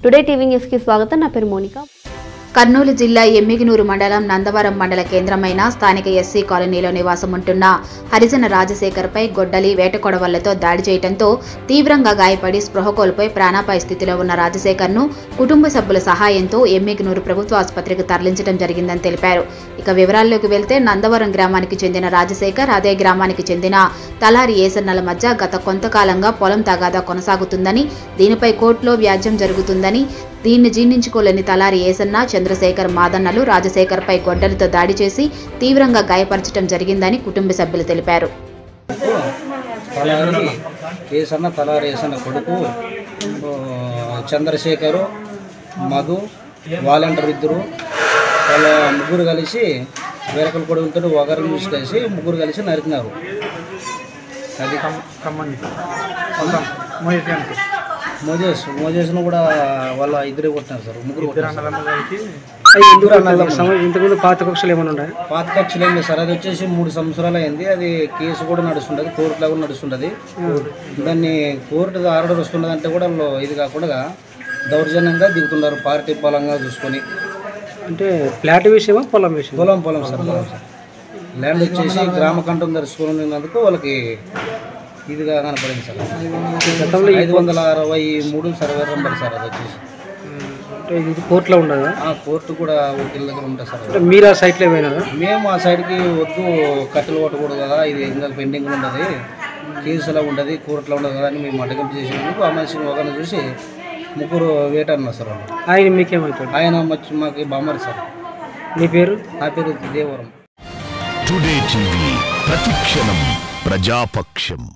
Today TV న్యూస్కి స్వాగతం నా పేరు మోనిక కర్నూలు జిల్లా ఎమ్మిగినూరు మండలం నందవరం మండల కేంద్రమైన స్థానిక ఎస్సీ కాలనీలో నివాసం ఉంటున్న హరిజన రాజశేఖర్పై గొడ్డలి వేటకొడవళ్లతో దాడి చేయడంతో తీవ్రంగా గాయపడి స్పృహ కోల్పోయి ప్రాణాపాయ స్థితిలో ఉన్న రాజశేఖర్ను కుటుంబ సభ్యుల సహాయంతో ఎమ్మిగినూరు ప్రభుత్వ ఆసుపత్రికి తరలించడం జరిగిందని తెలిపారు ఇక వివరాల్లోకి వెళ్తే నందవరం గ్రామానికి చెందిన రాజశేఖర్ అదే గ్రామానికి చెందిన తలారి ఏసన్నల మధ్య గత కొంతకాలంగా పొలం తగాదా కొనసాగుతుందని దీనిపై కోర్టులో వ్యాజ్యం జరుగుతుందని దీన్ని జీర్ణించుకోలేని తలారి ఏసన్న చంద్రశేఖర్ మాదన్నలు రాజశేఖర్పై గొడ్డలితో దాడి చేసి తీవ్రంగా గాయపరచడం జరిగిందని కుటుంబ సభ్యులు తెలిపారు తలారి ఏసన్న తలారి ఏసన్న కొడుకు ఆ, చంద్రశేఖరు మధు వాలంటీర్ ఇద్దరు వాళ్ళ ముగ్గురు కలిసి వేరకల కొడుకులతో ఒకరిని చూసి కలిసి ముగ్గురు కలిసి నరికినారు అది మోజేస్ మోజేస్ను కూడా వాళ్ళ ఇద్దరు కొట్టినారు సార్ ముగ్గురు కొట్టినారు సార్. ఇద్దరు అన్నదమ్ములు. ఇంతకుముందు పాత కక్షలు ఏమైనా ఉన్నాయి పాత కక్షలు ఏం లేదు సార్ అది వచ్చేసి మూడు సంవత్సరాలు అయింది అది కేసు కూడా నడుస్తుండదు కోర్టులో కూడా నడుస్తుండదు దాన్ని కోర్టు ఆర్డర్ వస్తున్నది అంటే కూడా వాళ్ళు ఇది కాకుండా దౌర్జన్యంగా దిగుతున్నారు పార్టీ బలంగా చూసుకొని అంటే ఫ్లాట్ విషయమా పొలం విషయం పొలం పొలం సార్ పొలం సార్ ల్యాండ్ వచ్చేసి గ్రామ కంఠం దర్శకున్నందుకు వాళ్ళకి ఇదిగా కనపడింది సార్ గతంలో ఈ ఐదు వందల అరవై మూడు సర్వే నెంబర్ సార్ అది వచ్చేసి అంటే ఇది కోర్టులో ఉండదా ఆ కోర్టు కూడా ఒకటి దగ్గర ఉంటుంది సార్ అంటే మీరు ఆ సైట్లో పోయినారా మేము ఆ సైడ్కి వద్దు కట్టెలు కొట్టకూడదు కదా ఇది ఇంకా పెండింగ్ ఉండదు కేసులో ఉండదు కోర్టులో ఉండదు కదా అని మేము అడగంపు చేసినందుకు ఆ మనిషిని ఒకరిని చూసి ముగ్గురు వేట అన్నారు సార్ వాళ్ళు ఆయన మీకేమవుతాడు ఆయన వచ్చి మాకు బామ్మర్ సార్ మీ పేరు నా పేరు దేవరం టుడే టీవీ ప్రతిక్షణం ప్రజాపక్షం